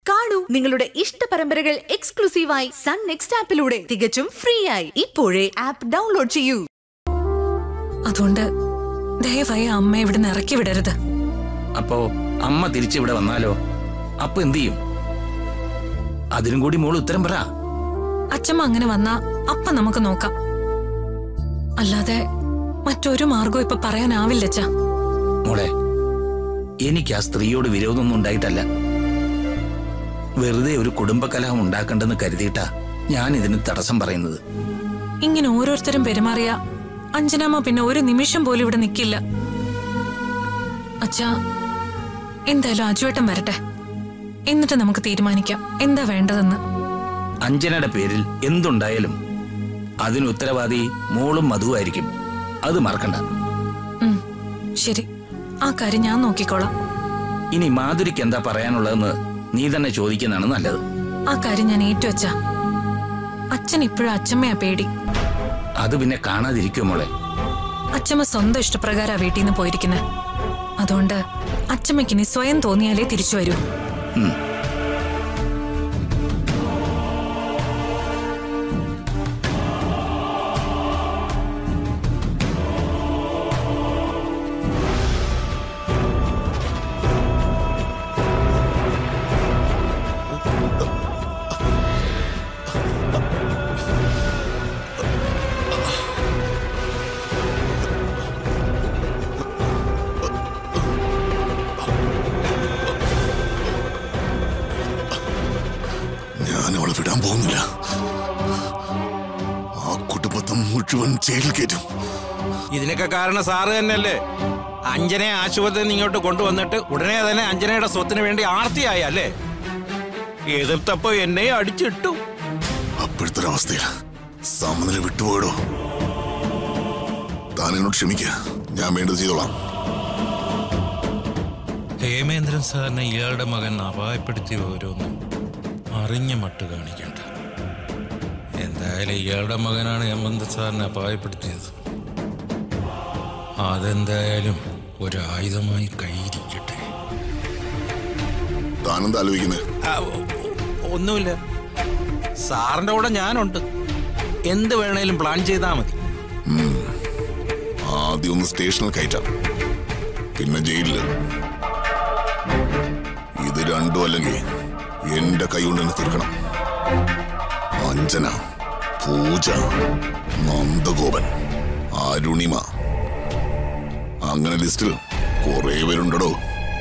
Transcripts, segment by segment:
കാണൂ നിങ്ങളുടെ ഇഷ്ട പരമ്പരകൾ എക്സ്ക്ലൂസീവായി സൺ നെക്സ്റ്റ് ആപ്പിലൂടെ തികച്ചും ഫ്രീ ആയി ഇപ്പോഴേ ആപ്പ് ഡൗൺലോഡ് ചെയ്യൂ അതുകൊണ്ട് ദയവായി ആ അമ്മയെ ഇവിടുന്ന് ഇറക്കി വിടരുത് അപ്പോ അമ്മ തിരിച്ചിവിടെ വന്നാലോ അപ്പൊ എന്തു ചെയ്യും അതിനും കൂടി മോള് ഉത്തരം പറ അച്ഛമ്മ അങ്ങനെ വന്നാ അപ്പ നമുക്ക് നോക്കാം അല്ലാതെ മറ്റൊരു മാർഗവും ഇപ്പൊ പറയാനാവില്ല അച്ഛാ മോളെ എനിക്ക് ആ സ്ത്രീയോട് വിരോധമൊന്നും ഉണ്ടായിട്ടല്ല വെറുതെ ഒരു കുടുംബകലഹം ഉണ്ടാക്കണ്ടെന്ന് കരുതിയിട്ടാ ഞാൻ ഇതിന് തടസ്സം പറയുന്നത് ഇങ്ങനെ ഓരോരുത്തരും പെരുമാറിയ അഞ്ജനാമ്മ പിന്നെ ഒരു നിമിഷം പോലും ഇവിടെ നിൽക്കില്ല അച്ഛാ എന്തായാലും അജുവേട്ടൻ വരട്ടെ എന്നിട്ട് നമുക്ക് തീരുമാനിക്കാം എന്താ വേണ്ടതെന്ന് അഞ്ജനയുടെ പേരിൽ എന്തുണ്ടായാലും അതിന് ഉത്തരവാദി മോളും മധുവായിരിക്കും അത് മറക്കണ്ട ഉം, ശരി ആ കാര്യം ഞാൻ നോക്കിക്കോളാം ഇനി മാധുരിക്ക് എന്താ പറയാനുള്ളതെന്ന് നീ തന്നെ ചോദിക്കുന്നതാണ് നല്ലത് ആ കാര്യം ഞാൻ ഏറ്റുവച്ച അച്ഛൻ ഇപ്പോഴും അച്ഛമ്മയാ പേടി അത് പിന്നെ കാണാതിരിക്കുമോ മോളെ അച്ഛമ്മ സ്വന്തം ഇഷ്ടപ്രകാരാ വീട്ടിൽ നിന്ന് പോയിരിക്കുന്നത് അതുകൊണ്ട് അച്ഛമ്മയ്ക്കിനി സ്വയം തോന്നിയാലേ തിരിച്ചു വരൂ ഉം. ഞാൻ അവളെ വിടാൻ പോകുന്നില്ല ആ കുടുംബത്തെ മുഴുവൻ ജയിലിൽ കയറ്റും ഇതിനൊക്കെ കാരണം സാറ് തന്നെയല്ലേ അഞ്ജനയെ ആശുപത്രിയിൽ നിന്ന് ഇങ്ങോട്ട് കൊണ്ടുവന്നിട്ട് ഉടനെ തന്നെ അഞ്ജനയുടെ സ്വത്തിന് വേണ്ടി ആർത്തിയായി അല്ലേ എതിർത്തപ്പോ എന്നെയും അടിച്ചിട്ടു അപ്പോഴത്തെ ഒരവസ്ഥയിൽ സമനില വിട്ടുപോയടോ താൻ എന്നോട് ക്ഷമിക്കുക ഞാൻ വേണ്ടത് ചെയ്തോളാം ഹേമേന്ദ്രൻ സാറിനെ ഇയാളുടെ മകൻ അപായപ്പെടുത്തിയ ഓരോന്നും അറിഞ്ഞ മട്ട് കാണിക്കണ്ട എന്തായാലും ഇയാളുടെ മകനാണ് ഹേമന്ത് സാറിനെ അപായപ്പെടുത്തിയത് അതെന്തായാലും ഒരു ആയുധമായി കൈയിരിക്കട്ടെ താനെന്താ ആലോചിക്കുന്നത് ആ, ഒ- ഒന്നുമില്ല സാറിന്റെ കൂടെ ഞാനുണ്ട് എന്ത് വേണേലും പ്ലാൻ ചെയ്താൽ മതി ആദ്യം ഒന്ന് സ്റ്റേഷനിൽ കയറ്റാം പിന്നെ ജയിലില് ഇത് രണ്ടും അല്ലെങ്കിൽ എന്റെ കൈ കൊണ്ട് തന്നെ തീർക്കണം അഞ്ജന പൂജ നന്ദഗോപൻ അരുണിമ അങ്ങനെ ലിസ്റ്റിൽ കുറെ പേരുണ്ടടോ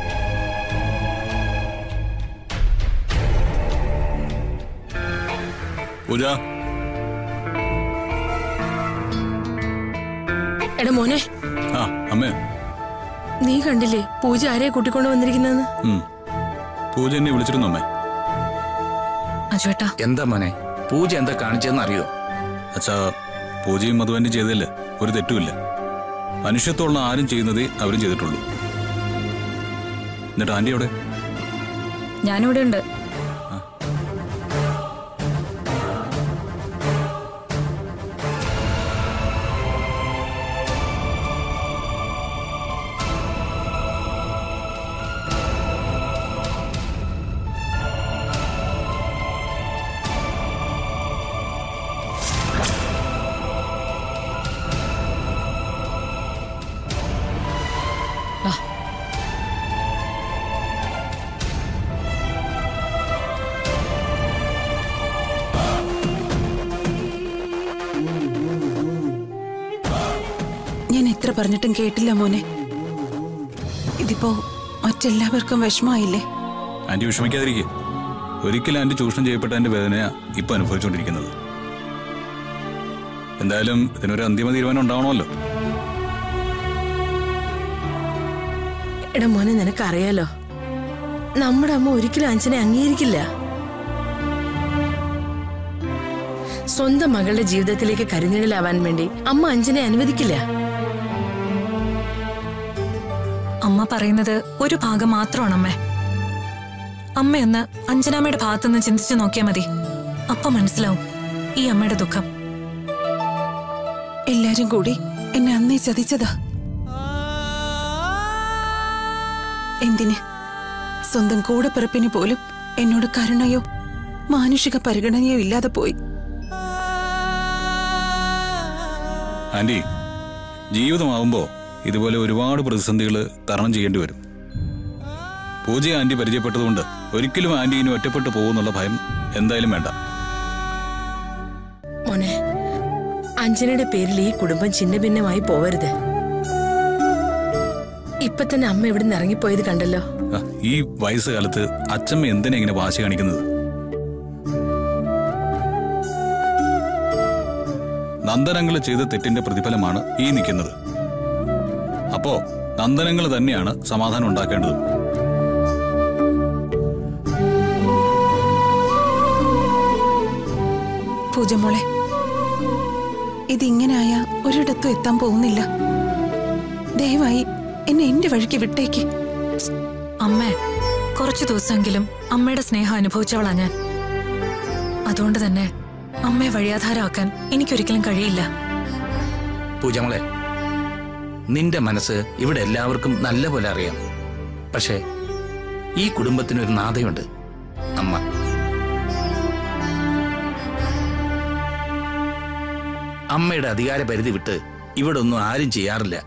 പൂജ എടാ മോനെ ആ അമ്മേ നീ കണ്ടില്ലേ പൂജ ആരെയെ കൂട്ടിക്കൊണ്ട് വന്നിരിക്കുന്നെന്ന് ഉം. പൂജ എന്നെ വിളിച്ചിരുന്നു അമ്മേ അജുവേട്ടാ എന്താ മോനെ പൂജ എന്താ കാണിച്ചതെന്ന് അറിയോ അച്ഛാ പൂജയും മധുവന്റെ ചെയ്തതില്ല ഒരു തെറ്റുമില്ല മനുഷ്യത്വമുള്ള ആരും ചെയ്യുന്നതേ അവരും ചെയ്തിട്ടുള്ളൂ എന്നിട്ട് ആന്റി അവിടെ ഞാനിവിടെ ഉണ്ട് ഞാൻ എത്ര പറഞ്ഞിട്ടും കേട്ടില്ല മോനെ ഇതിപ്പോ മറ്റെല്ലാവർക്കും വിഷമായില്ലേ ആന്റി വിഷമിക്കാതിരിക്കുക ഒരിക്കലും ആന്റി ചൂഷണം ചെയ്യപ്പെട്ട എന്റെ വേദനയാ ഇപ്പൊ അനുഭവിച്ചുകൊണ്ടിരിക്കുന്നത് എന്തായാലും ഇതിനൊരു അന്തിമ തീരുമാനം ഉണ്ടാവണമല്ലോ എടാ മോനെ നിനക്കറിയാലോ നമ്മുടെ അമ്മ ഒരിക്കലും അഞ്ചനെ അംഗീകരിക്കില്ല സ്വന്തം മകളുടെ ജീവിതത്തിലേക്ക് കരിനിഴലാവാൻ വേണ്ടി അമ്മ അഞ്ജനെ അനുവദിക്കില്ല അമ്മ പറയുന്നത് ഒരു ഭാഗം മാത്രമാണ് അമ്മേ അമ്മയൊന്ന് അഞ്ജനാമ്മയുടെ ഭാഗത്തുനിന്ന് ചിന്തിച്ചു നോക്കിയാൽ മതി അപ്പൊ മനസ്സിലാവും ഈ അമ്മയുടെ ദുഃഖം എല്ലാരും കൂടി എന്നെ അന്നേ ചതിച്ചതാ എന്തിന് സ്വന്തം കൂടപ്പിറപ്പിന് പോലും എന്നോട് കരുണയോ മാനുഷിക പരിഗണനയോ ഇല്ലാതെ പോയി ആന്റി ജീവിതമാവുമ്പോ ഇതുപോലെ ഒരുപാട് പ്രതിസന്ധികൾ തരണം ചെയ്യേണ്ടി വരും പൂജയെ ആന്റി പരിചയപ്പെട്ടതുകൊണ്ട് ഒരിക്കലും ആന്റി ഇനി ഒറ്റപ്പെട്ടു പോകുന്നുള്ള ഭയം എന്തായാലും വേണ്ട മോനെ അഞ്ജനയുടെ പേരിൽ ഈ കുടുംബം ചിന്ന ഭിന്നമായി പോവരുത് ഇപ്പൊ തന്നെ അമ്മ ഇവിടുന്ന് ഇറങ്ങിപ്പോയത് കണ്ടല്ലോ ആ, ഈ വയസ്സുകാലത്ത് അച്ഛമ്മ എന്തിനാ ഇങ്ങനെ വാശി കാണിക്കുന്നത് നന്ദനങ്ങൾ ചെയ്ത തെറ്റിന്റെ പ്രതിഫലമാണ് ഈ നിൽക്കുന്നത് അപ്പോ നന്ദനങ്ങൾ തന്നെയാണ് സമാധാനം ഉണ്ടാക്കേണ്ടത് പൂജമോളെ ഇതിങ്ങനായ ഒരിടത്തും എത്താൻ പോകുന്നില്ല ദയവായി എന്നെ എന്റെ വഴിക്ക് വിട്ടേക്ക് അമ്മേ കുറച്ചു ദിവസമെങ്കിലും അമ്മയുടെ സ്നേഹം അനുഭവിച്ചവളാ ഞാൻ അതുകൊണ്ട് തന്നെ അമ്മയെ വഴിയാധാരമാക്കാൻ എനിക്കൊരിക്കലും കഴിയില്ല പൂജമളെ നിന്റെ മനസ്സ് ഇവിടെ എല്ലാവർക്കും നല്ല പോലെ അറിയാം പക്ഷേ ഈ കുടുംബത്തിനൊരു നാഥയുണ്ട് അമ്മ അമ്മയുടെ അധികാര പരിധി വിട്ട് ഇവിടെ ഒന്നും ആരും ചെയ്യാറില്ല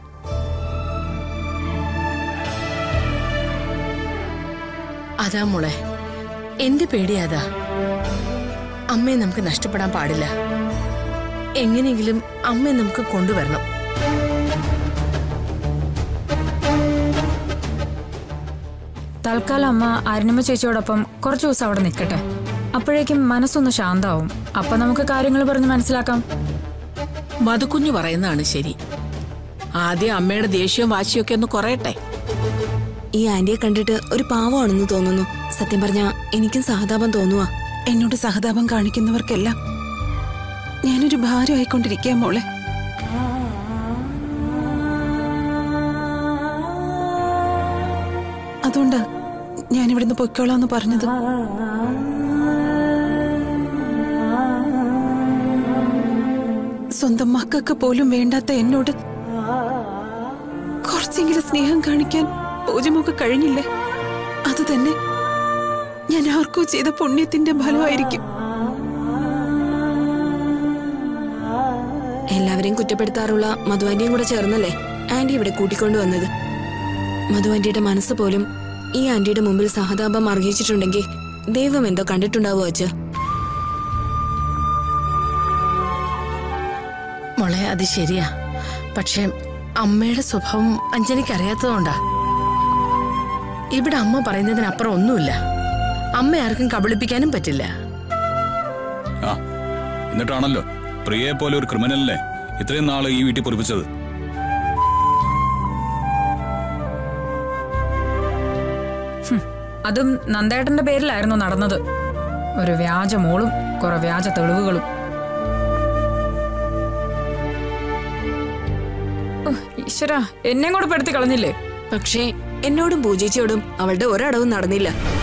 അതാ മോളെ എന്റെ പേടി അതാ അമ്മയെ നമുക്ക് നഷ്ടപ്പെടാൻ പാടില്ല എങ്ങനെയെങ്കിലും അമ്മയെ നമുക്ക് കൊണ്ടുവരണം തൽക്കാലം അമ്മ അരുണിമ ചേച്ചിയോടൊപ്പം കുറച്ചു ദിവസം അവിടെ നിൽക്കട്ടെ അപ്പോഴേക്കും മനസ്സൊന്ന് ശാന്താവും അപ്പൊ നമുക്ക് കാര്യങ്ങൾ പറഞ്ഞ് മനസ്സിലാക്കാം മധുക്കുഞ്ഞു പറയുന്നതാണ് ശരി ആദ്യം അമ്മയുടെ ദേഷ്യവും വാശിയും ഒക്കെ ഒന്ന് കുറയട്ടെ ഈ ആന്റിയെ കണ്ടിട്ട് ഒരു പാവമാണെന്ന് തോന്നുന്നു സത്യം പറഞ്ഞ എനിക്കും സഹതാപം തോന്നുവാ എന്നോട് സഹതാപം കാണിക്കുന്നവർക്കെല്ലാം ഞാനൊരു ഭാരമായിക്കൊണ്ടിരിക്കുക മോളെ അതുകൊണ്ടാ ഞാനിവിടുന്ന് പൊയ്ക്കോളാന്ന് പറഞ്ഞത് സ്വന്തം മക്കൾക്ക് പോലും വേണ്ടാത്ത എന്നോട് കുറച്ചെങ്കിലും സ്നേഹം കാണിക്കാൻ പൂജമൊക്കെ കഴിഞ്ഞില്ലേ അത് തന്നെ ഞാൻ ആർക്കോ ചെയ്ത പുണ്യത്തിന്റെ ഫലമായിരിക്കും എല്ലാവരെയും കുറ്റപ്പെടുത്താറുള്ള മധുവാന്റിയും കൂടെ ചേർന്നല്ലേ ആന്റി ഇവിടെ കൂട്ടിക്കൊണ്ടുവന്നത് മധുവാന്റിയുടെ മനസ്സ് പോലും ഈ ആന്റിയുടെ മുമ്പിൽ സഹതാപം അർഹിച്ചിട്ടുണ്ടെങ്കിൽ ദൈവം എന്തോ കണ്ടിട്ടുണ്ടാവോ അച്ഛ മോളെ അത് ശരിയാ പക്ഷെ അമ്മയുടെ സ്വഭാവം അഞ്ജലിക്ക് അറിയാത്തതുകൊണ്ടാ ഇവിടെ അമ്മ പറയുന്നതിനപ്പുറം ഒന്നുമില്ല അമ്മ ആർക്കും കബളിപ്പിക്കാനും പറ്റില്ല ആ എന്നിട്ടാണല്ലോ പ്രിയയെ പോലെ ഒരു ക്രിമിനലിനെ ഇത്രയും നാള് ഈ വീട്ടിൽ പൊറിപ്പിച്ചത് ഹും, അതും നന്ദേട്ടന്റെ പേരിലായിരുന്നു നടന്നത് ഒരു വ്യാജ മോളും കുറെ വ്യാജ തെളിവുകളും ഈശ്വര എന്നെ കൂടെ പെടുത്തി കളഞ്ഞില്ലേ പക്ഷേ എന്നോടും പൂജേച്ചിയോടും അവളുടെ ഒരടവും നടന്നില്ല